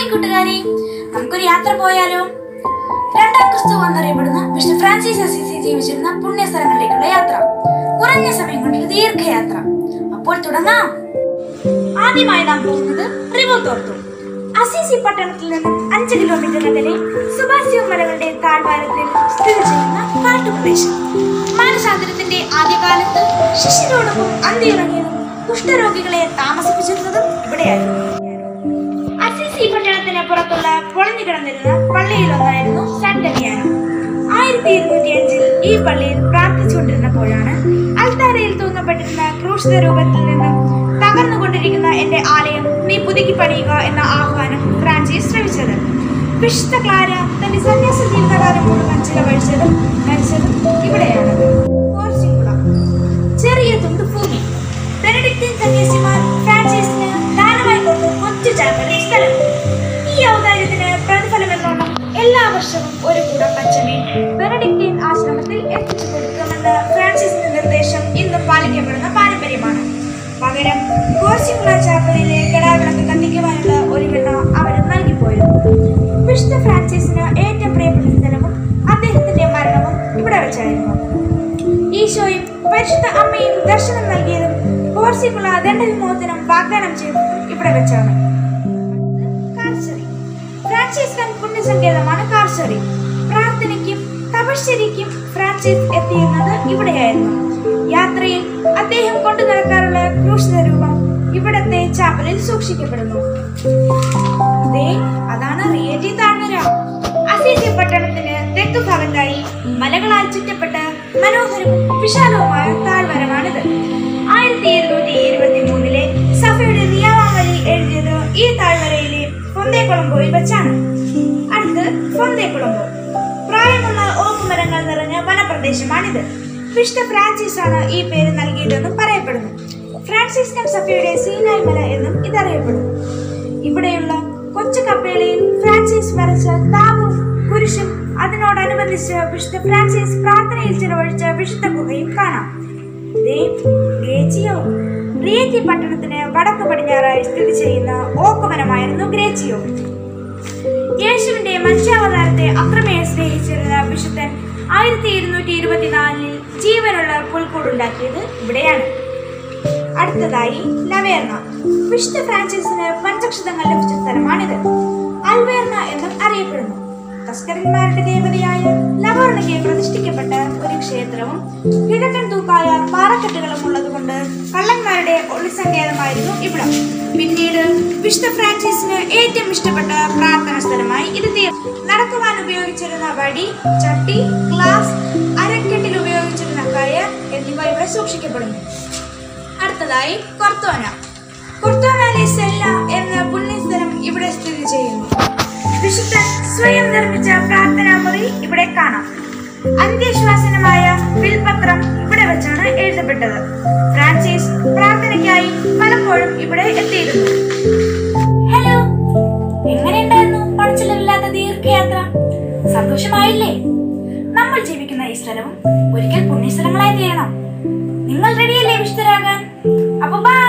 കൂട്ടുകാരെ നമുക്കൊരു യാത്ര പോയാലോ രണ്ടാം ക്രിസ്തു എന്നറിയപ്പെടുന്ന വിഷ്ണു ഫ്രാൻസിസ് അസീസി ജീവിച്ചിരുന്ന പുണ്യ സ്ഥലങ്ങളിലേക്കുള്ള യാത്ര കുറഞ്ഞ സമയം കൊണ്ട് ഒരു ദീർഘയാത്ര അപ്പോൾ തുടങ്ങാം ആദ്യമായി നാം പോകുന്നത് റിവോത്തോർത്തു അസീസി പട്ടണത്തിൽ നിന്നും അഞ്ച് കിലോമീറ്റർ അകലെ സുബാസിയോ മലകളുടെ താഴ്വാരത്തിൽ സ്ഥിതി ചെയ്യുന്ന കാട്ടുപ്രദേശം മാനസാന്തരത്തിന്റെ ആദ്യകാലത്ത് ശിഷ്യരോടൊപ്പം അന്തിയിറങ്ങിയതും കുഷ്ഠരോഗികളെ താമസിപ്പിച്ചിരുന്നതും ഇവിടെയായിരുന്നു അസിസി പട്ടണത്തിന് പുറത്തുള്ള പൊളഞ്ഞു കിടന്നിരുന്ന പള്ളിയിലൊന്നായിരുന്നു സാൻ ഡമിയാനോ ആയിരത്തി ഇരുന്നൂറ്റി അഞ്ചിൽ ഈ പള്ളിയിൽ പ്രാർത്ഥിച്ചുകൊണ്ടിരുന്നപ്പോഴാണ് അൽത്താരയിൽ തൂങ്ങപ്പെട്ടിരുന്ന ക്രൂശിത രൂപത്തിൽ നിന്നും തകർന്നുകൊണ്ടിരിക്കുന്ന എന്റെ ആലയം നീ പുതുക്കി പണിയുക എന്ന ആഹ്വാനം ഫ്രാൻസിസ് ശ്രമിച്ചത് വിശുദ്ധ ക്ലാര തന്റെ സന്യാസ ജീവിതകാലം മുഴുവൻ ചിലവഴിച്ചതും മരിച്ചതും ഇവിടെയാണ് പോർച്ചിക്കുള ചെറിയ തുണ്ട് ഭൂമി ബെനഡിക്റ്റിൻ സന്യാസിമാർ ഫ്രാൻസിസിന് ദാനമായി കൊടുത്ത കൊച്ചു ചാപ്പലും സ്ഥലം ഈ ഔദാര്യത്തിന് പ്രതിഫലമെന്നോണം എല്ലാ വർഷവും ഒരു കൂടം പച്ചമീൻ ബെനഡിക്റ്റിൻ ആശ്രമത്തിൽ എത്തിച്ചു കൊടുക്കുമെന്ന ഫ്രാൻസിസിന്റെ നിർദ്ദേശം ഇന്നും പാലിക്കപ്പെടുന്ന പാരമ്പര്യമാണ് പകരം കോർച്ചിക്കുള ചാപ്പലിലെ കടാവിളക്ക് കത്തിക്കുവാനുള്ള ഒരു വെണ്ണ അവരും നൽകിപ്പോയിരുന്നു വിശുദ്ധ ഫ്രാൻസിസിന് ഏറ്റവും പ്രിയപ്പെട്ട സ്ഥലവും അദ്ദേഹത്തിന്റെ മരണവും ഇവിടെ വെച്ചായിരുന്നു ഈശോയും പരിശുദ്ധ അമ്മയും ദർശനം നൽകിയതും കോർസിക്കുള്ള ദണ്ഡവിമോചനം വാഗ്ദാനം ചെയ്തതും ഇവിടെ വെച്ചാണ് കാർച്ചറി ഫ്രാൻസിസ്കൻ പുണ്യസങ്കേതമാണ് കാർച്ചറി പ്രാർത്ഥനയ്ക്കും തപശ്ചര്യയ്ക്കും ഫ്രാൻസിസ് എത്തിയിരുന്നത് ഇവിടെയായിരുന്നു യാത്രയിൽ അദ്ദേഹം കൊണ്ടു നടക്കാറുള്ള ക്രൂശിത രൂപം ഇവിടത്തെ ചാപ്പലിൽ സൂക്ഷിക്കപ്പെടുന്നു ദേ, അതാണ് റിയേറ്റി താഴ്വര അസീസി പട്ടണത്തിന് തെക്കു ഭാഗത്തായി മലകളാൽ ചുറ്റപ്പെട്ട മനോഹരവും വിശാലവുമായ താഴ്വരമാണിത് ആയിരത്തി ഇരുന്നൂറ്റി ഇരുപത്തി മൂന്നിലെ സഭയുടെ നിയമാവലി എഴുതിയത് ഈ താഴ്വരയിലെ ഫൊന്തേ കൊളംബോയിൽ വെച്ചാണ് അടുത്ത് ഫൊന്തേ കൊളംബോ പ്രായമുള്ള ഓക്ക് മരങ്ങൾ നിറഞ്ഞ വനപ്രദേശമാണിത് വിശുദ്ധ ഫ്രാൻസിസ് ആണ് ഈ പേര് നൽകിയതെന്നും പറയപ്പെടുന്നു ഫ്രാൻസിസ്കൻ സഭയുടെ സീനായ് മല എന്നും ഇതറിയപ്പെടുന്നു ഇവിടെയുള്ള കൊച്ചു കപ്പേളയിൽ ഫ്രാൻസിസ് വരച്ച താവും കുരിശും അതിനോടനുബന്ധിച്ച് വിശുദ്ധ ഫ്രാൻസിസ് പ്രാർത്ഥനയിൽ ചിലവഴിച്ച വിശുദ്ധ ഗുഹയും കാണാം ദേ, ഗ്രേച്ചിയോ റിയേറ്റി പട്ടണത്തിന് വടക്ക് പടിഞ്ഞാറായി സ്ഥിതി ചെയ്യുന്ന ഓക്കുമരമായിരുന്നു ഗ്രേച്ചിയോ യേശുവിന്റെ മനുഷ്യാവതാരത്തെ അത്രമേൽ സ്നേഹിച്ചിരുന്ന വിശുദ്ധൻ ആയിരത്തി ഇരുന്നൂറ്റി ഇരുപത്തിനാലിൽ ജീവനുള്ള പുൽക്കൂടുണ്ടാക്കിയത് ഇവിടെയാണ് അടുത്തതായി ലവേർണ വിശുദ്ധ ഫ്രാൻസിസിന് പഞ്ചക്ഷതങ്ങൾ ലഭിച്ച സ്ഥലമാണിത് അൽവേർണ എന്നും അറിയപ്പെടുന്നു തസ്കരന്മാരുടെ ദേവതയായ ലവേർണയ്ക്ക് പ്രതിഷ്ഠിക്കപ്പെട്ട ഒരു ക്ഷേത്രവും കിഴക്കൻ തൂക്കായ പാറക്കെട്ടുകളും ഉള്ളതുകൊണ്ട് കള്ളന്മാരുടെ ഒളിസങ്കേതമായിരുന്നു ഇവിടം പിന്നീട് വിശുദ്ധ ഫ്രാൻസിസിന് ഏറ്റവും ഇഷ്ടപ്പെട്ട പ്രാർത്ഥന സ്ഥലമായി ഇത് തീർന്നു നടക്കുവാൻ ഉപയോഗിച്ചിരുന്ന വടി ചട്ടി ഗ്ലാസ് അരക്കെട്ടിൽ ഉപയോഗിച്ചിരുന്ന കയർ എന്നിവ ഇവിടെ സൂക്ഷിക്കപ്പെടുന്നു അടുത്തതായി കൊർത്തോന കൊർത്തോനാലെ സെല്ല എന്ന പുണ്യസ്ഥലം ഇവിടെ സ്ഥിതി ചെയ്യുന്നു വിശുദ്ധൻ സ്വയം നിർമ്മിച്ച പ്രാർത്ഥനാ മുറി ഇവിടെ കാണാം അന്ത്യശ്വാസനമായ വിൽപത്രം ഇവിടെ വെച്ചാണ് എഴുതപ്പെട്ടത് ഫ്രാൻസിസ് പ്രാർത്ഥനയ്ക്കായി പലപ്പോഴും ഇവിടെ എത്തിയിരുന്നു ഹലോ എങ്ങനെയുണ്ടായിരുന്നു പണച്ചിലവില്ലാത്ത ദീർഘയാത്ര സന്തോഷമായില്ലേ നമ്മൾ ജീവിക്കുന്ന ഈ സ്ഥലവും ഒരിക്കൽ പുണ്യസ്ഥലങ്ങളായി തീരണം നിങ്ങൾ റെഡിയല്ലേ വിശുദ്ധരാകാൻ അപ്പൊ ബൈ